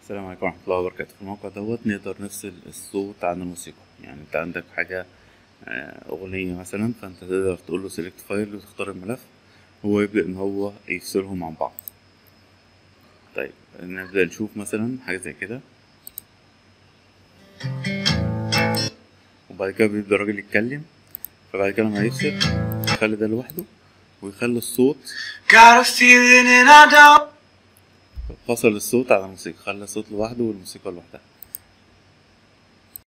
السلام عليكم ورحمة الله وبركاته في الموقع دوت نقدر نفصل الصوت عن الموسيقى يعني انت عندك حاجة آه، أغنية مثلا فانت تقدر تقوله سيلكت فايل وتختار الملف هو يبدأ إن هو يفصلهم عن بعض طيب نبدأ نشوف مثلا حاجة زي كده وبعد كده بيبدأ الراجل يتكلم فبعد كده لما يفصل يخلي ده لوحده ويخلي الصوت Got a feeling and I don't فصل الصوت عن الموسيقى خلى الصوت لوحده والموسيقى لوحدها